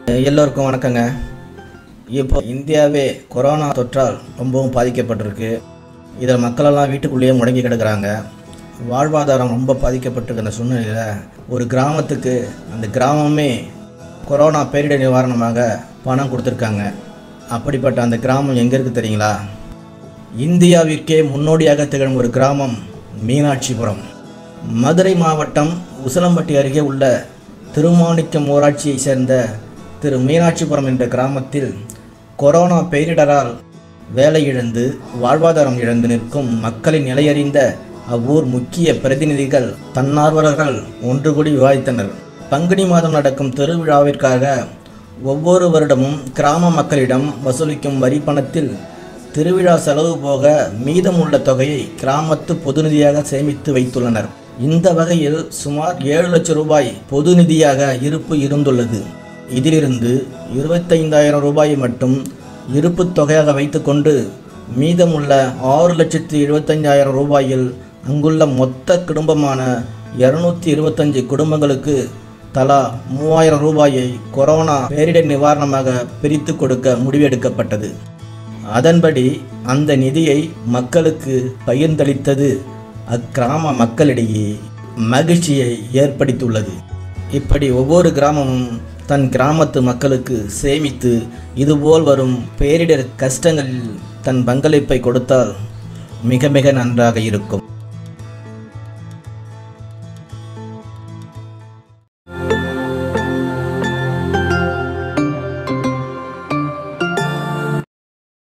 எல்லோருக்கும் வணக்கங்க இப்போ இந்தியாவே கொரோனா தொற்றால் ரொம்பவும் பாதிக்கப்பட்டிருக்கு இதில் மக்களெல்லாம் வீட்டுக்குள்ளேயே முடங்கி கிடக்குறாங்க வாழ்வாதாரம் ரொம்ப பாதிக்கப்பட்டிருக்க அந்த சூழ்நிலையில் ஒரு கிராமத்துக்கு அந்த கிராமமே கொரோனா பேரிடர் நிவாரணமாக பணம் கொடுத்துருக்காங்க அப்படிப்பட்ட அந்த கிராமம் எங்கே இருக்குது தெரியுங்களா இந்தியாவிற்கே முன்னோடியாக திகழும் ஒரு கிராமம் மீனாட்சிபுரம் மதுரை மாவட்டம் உசிலம்பட்டி அருகே உள்ள திருமாணிக்கம் ஊராட்சியை சேர்ந்த திரு மீனாட்சிபுரம் என்ற கிராமத்தில் கொரோனா பேரிடரால் வேலை இழந்து வாழ்வாதாரம் இழந்து நிற்கும் மக்களின் நிலையறிந்த அவ்வூர் முக்கிய பிரதிநிதிகள் தன்னார்வலர்கள் ஒன்று கூடி விவாதித்தனர் பங்குனி மாதம் நடக்கும் திருவிழாவிற்காக ஒவ்வொரு வருடமும் கிராம மக்களிடம் வசூலிக்கும் வரி பணத்தில் திருவிழா செலவு போக மீதமுள்ள தொகையை கிராமத்து பொது நிதியாக சேமித்து வைத்துள்ளனர் இந்த வகையில் சுமார் ஏழு லட்சம் ரூபாய் பொது நிதியாக இருப்பு இருந்துள்ளது இதிலிருந்து இருபத்தைந்தாயிரம் ரூபாயை மட்டும் இருப்பு தொகையாக வைத்துக்கொண்டு மீதமுள்ள ஆறு லட்சத்து எழுபத்தஞ்சாயிரம் ரூபாயில் அங்குள்ள மொத்த குடும்பமான இருநூத்தி இருபத்தஞ்சு குடும்பங்களுக்கு தலா மூவாயிரம் ரூபாயை கொரோனா பேரிடர் நிவாரணமாக பிரித்து கொடுக்க முடிவெடுக்கப்பட்டது அதன்படி அந்த நிதியை மக்களுக்கு பகிர்ந்தளித்தது அக்கிராம மக்களிடையே மகிழ்ச்சியை ஏற்படுத்தியுள்ளது இப்படி ஒவ்வொரு கிராமமும் தன் கிராமத்து மக்களுக்கு சேமித்து இதுபோல் வரும் பேரிடர் கஷ்டங்களில் தன் பங்களிப்பை கொடுத்தால் மிக மிக நன்றாக இருக்கும்